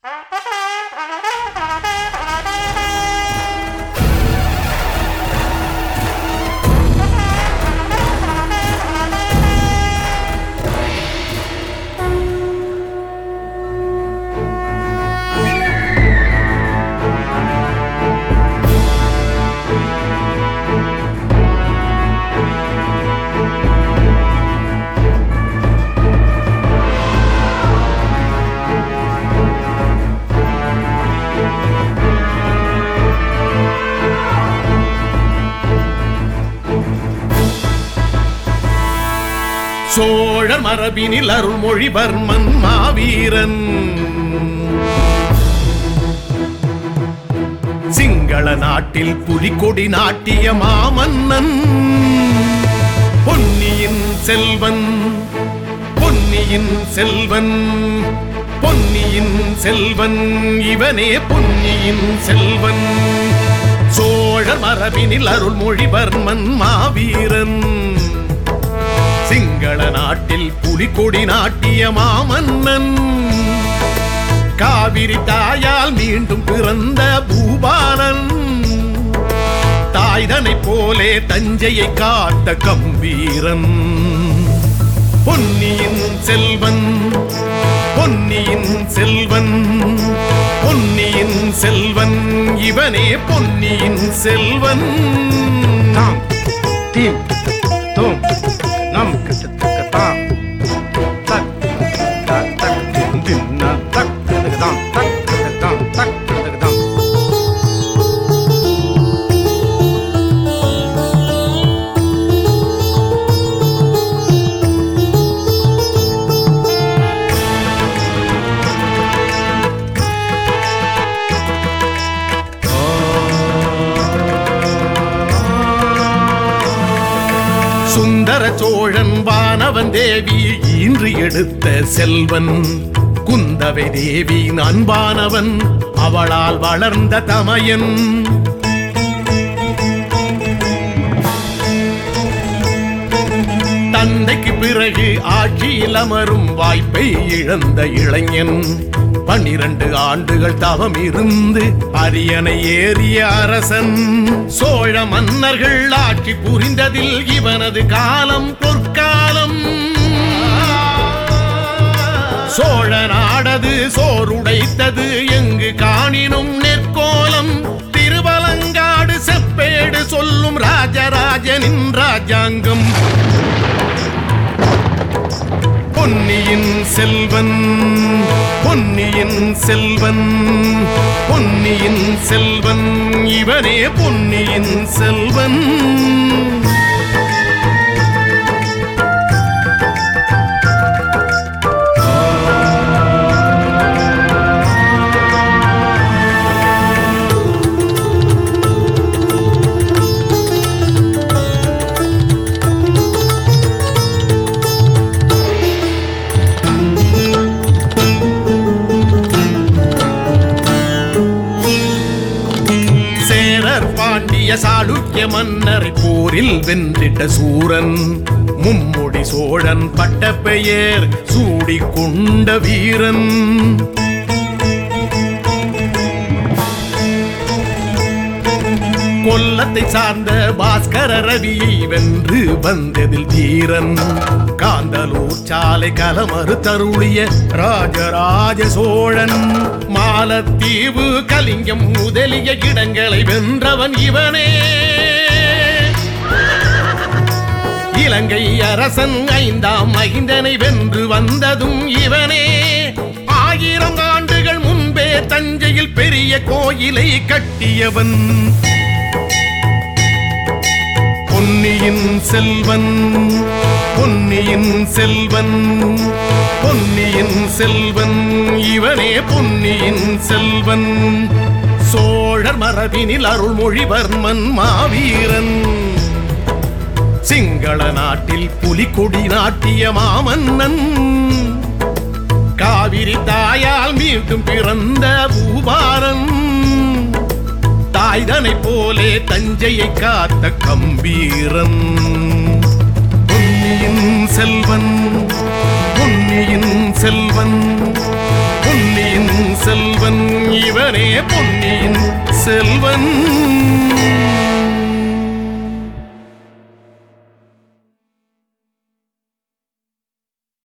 சோழர் மரபினில் அருள்மொழிவர்மன் மாவீரன் சிங்கள நாட்டில் புலிகொடி நாட்டிய மாமன்னன் பொன்னியின் செல்வன் பொன்னியின் செல்வன் பொன்னியின் செல்வன் இவனே பொன்னியின் செல்வன் சோழர் மரபினில் அருள்மொழிவர்மன் மாவீரன் சிங்கள நாட்டில் புலிகொடி நாட்டிய மாமன்னன் காவிரி தாயால் மீண்டும் பிறந்த பூபாலன் தாய்தனை போலே தஞ்சையை காத்த கம்பீரன் பொன்னியின் செல்வன் பொன்னியின் செல்வன் பொன்னியின் செல்வன் இவனே பொன்னியின் செல்வன் தாம் தீம் தோம் நம் கத்தக்கத்தாம் தக் தக் தக் தின் தின் ந தக் கதகதாம் தக் கதகதாம் தக் கதகதாம் சுந்தர சோழன் வானவன் தேவி ஈன்று எடுத்த செல்வன் குந்தவை தேவி அன்பானவன் அவளால் வளர்ந்த தமையன் தந்தைக்கு பிறகு ஆட்சியில் அமரும் வாய்ப்பை இழந்த இளைஞன் பன்னிரண்டு ஆண்டுகள் தவம் இருந்து அரியணை ஏறிய அரசன் சோழ மன்னர்கள் ஆட்சி புரிந்ததில் இவனது காலம் பொற்காலம் சோழ நாடது சோறுடைத்தது எங்கு காணினும் நெற்கோலம் திருவலங்காடு செப்பேடு சொல்லும் ராஜராஜனின் ராஜாங்கம் பொன்னியின் செல்வன் பொன்னியின் செல்வன் பொன்னியின் செல்வன் இவனே பொன்னியின் செல்வன் சேரர் பாண்டிய சாளுக்கிய மன்னர் போரில் வென்றிட்ட சூரன் மும்முடி சோழன் பட்ட பெயர் சூடிக் கொண்ட வீரன் கொல்லத்தை சார்ந்த பாஸ்கர ரவியை வென்று வந்ததில் தீரன் காந்தலூர் சாலை கலமறு தருளிய ராஜராஜ சோழன் மாலத்தீவு கலிங்கம் முதலிய இடங்களை வென்றவன் இவனே இலங்கை அரசன் ஐந்தாம் மகிந்தனை வென்று வந்ததும் இவனே ஆயிரம் ஆண்டுகள் முன்பே தஞ்சையில் பெரிய கோயிலை கட்டியவன் பொன்னியின் செல்வன் பொன்னியின் செல்வன் பொன்னியின் செல்வன் இவனே பொன்னியின் செல்வன் சோழர் மரபினில் அருள்மொழிவர்மன் மாவீரன் சிங்கள நாட்டில் புலிகொடி நாட்டிய மாமன்னன் காவிரி தாயால் மீண்டும் பிறந்த பூபாரன் தாய்தனை போலே தஞ்சையை காத்த கம்பீரன் பொன்னியின் செல்வன் பொன்னியின் செல்வன் பொன்னியின் செல்வன் தலைவன் இவனே பொன்னியின் செல்வன்